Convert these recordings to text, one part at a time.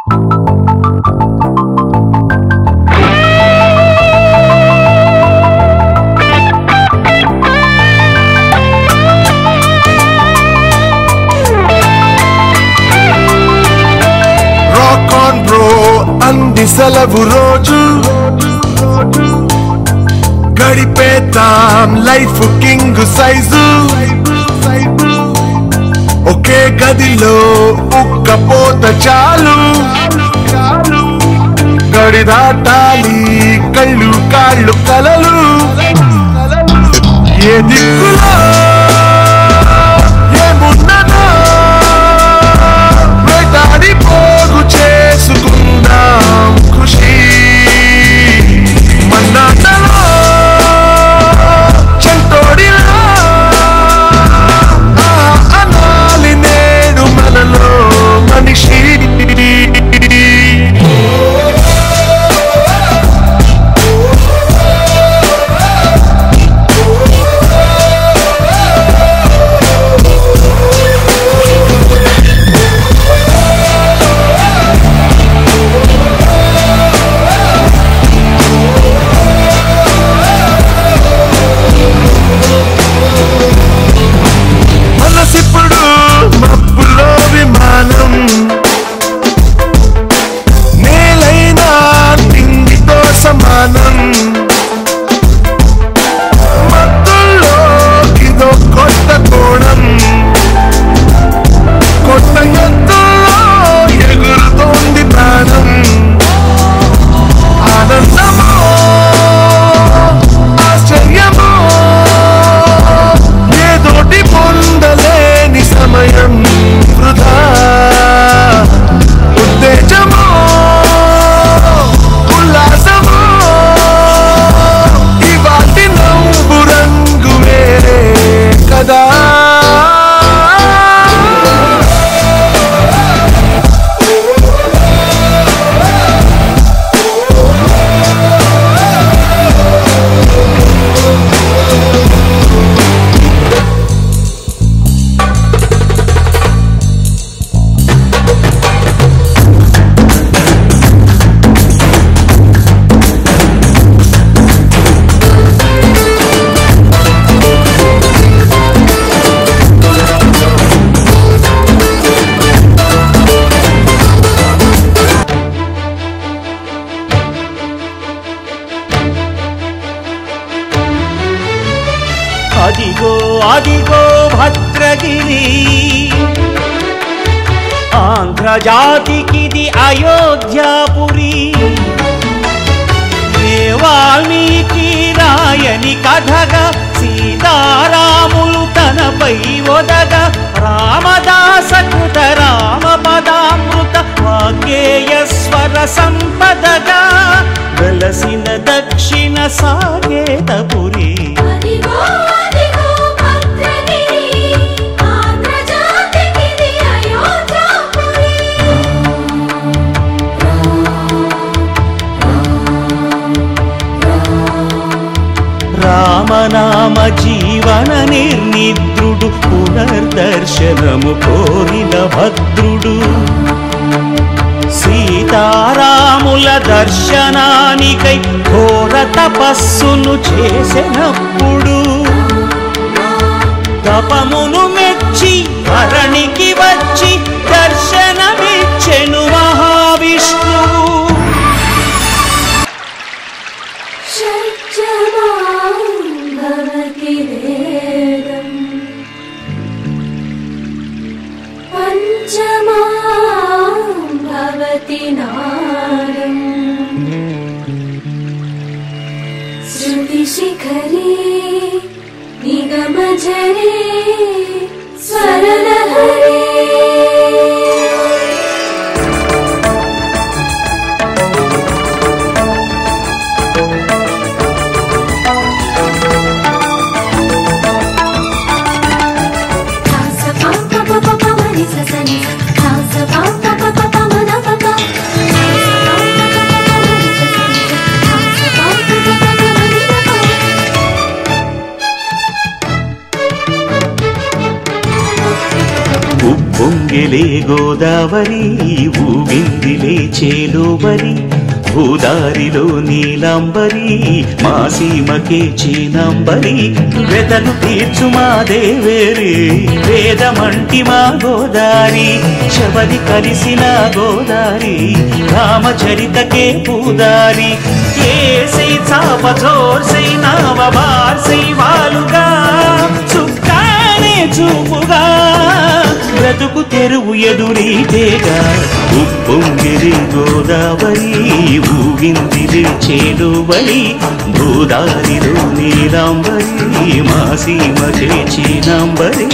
rock on bro అంది సెలవు రోజు గడిపేతాం లైఫ్ కింగ్ సైజు ఒకే గదిలో ఉక్కపోత చాలు గడి దాటాలి కళ్ళు కాళ్ళు కలలు ఏ దిక్కులో ఏమున్నదో వేటాడి పోగు చేసుకుందాం ఖుషి మన్నాటలో చెంటోడిలా ఆహా అనాలి నేడు మనలో మనిషి మనసిప్పుడు మబ్బులో విమానం నేలైనా నింగితో సమానం మత్తుల్లో ఇదో కొత్త కోణం కొత్త ఎత్తుల్లో ఎగురుతోంది ప్రాణం ఆనందమో ఆశ్చర్యమో ఏదోటి పొందలేని సమయం వృధా ఉత్తేజమో ఉల్లాసమో ఇవాటి నవ్వు రంగు వేరే కదా అదిగో అదిగో భద్రగిరి ఆంధ్రజాతికిది అయోధ్యాపురి ఏ వాల్మీకి రాయని కథగా సీతారాములు తనపై ఒదగ రామదాస కృత రామ పదామృత వాగ్గేయ స్వర సంపదగా వెలసిన దక్షిణ సాగేతపురి అదిగో అదిగో భద్రగిరి ఆంధ్రజాతికిది అయోధ్యాపురి రామనామ జీవన నిర్నిద్రుడు పునర్దర్శనము కోరిన భద్రుడు సీతారాముల దర్శనానికై ఘోర తపస్సును చేసినప్పుడు తపమును మెచ్చి ధరణికి వచ్చి దర్శనమిచ్చెను మహావిష్ణువు షట్జమాం భవతి వేదం పంచమాం భవతి నాదం శృతిశిఖరే నిగమజరే స్వరలహరే ఉప్పొంగిలే గోదావరి ఊగిందిలే చేలోబరి భూదారిలో నీలాంబరి మా సీమకే చీనాంబరి వెతలు తీర్చు మా దేవేరి వేదమంటి మా గోదారి శబరి కలిసిన గోదారి రామచరితకే పూదారి ఏసై చాప జోర్సై నావ బార్సై వాలుగా చుక్కానే చూపుగా బ్రతుకు తెరువు ఎదురీతేగా ఉప్పొంగిరి గోదావరి ఊగిందిరి చేలువరి గోదారిలో నీలాంబరి మా సీమ చేచినాంబరి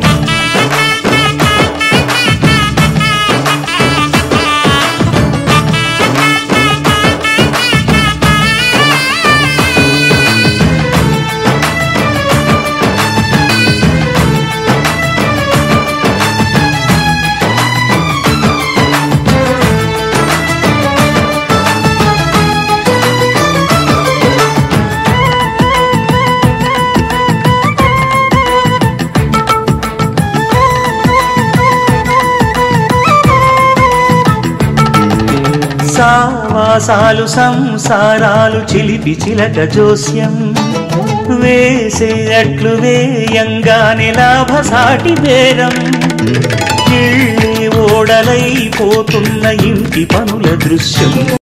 సావాసాలు సంసారాలు చిలిపి చిలక జోస్యం వేసేయట్లు వేయంగానే లాభసాటి బేరం ఇళ్ళే ఓడలైపోతున్న ఇంటి పనుల దృశ్యం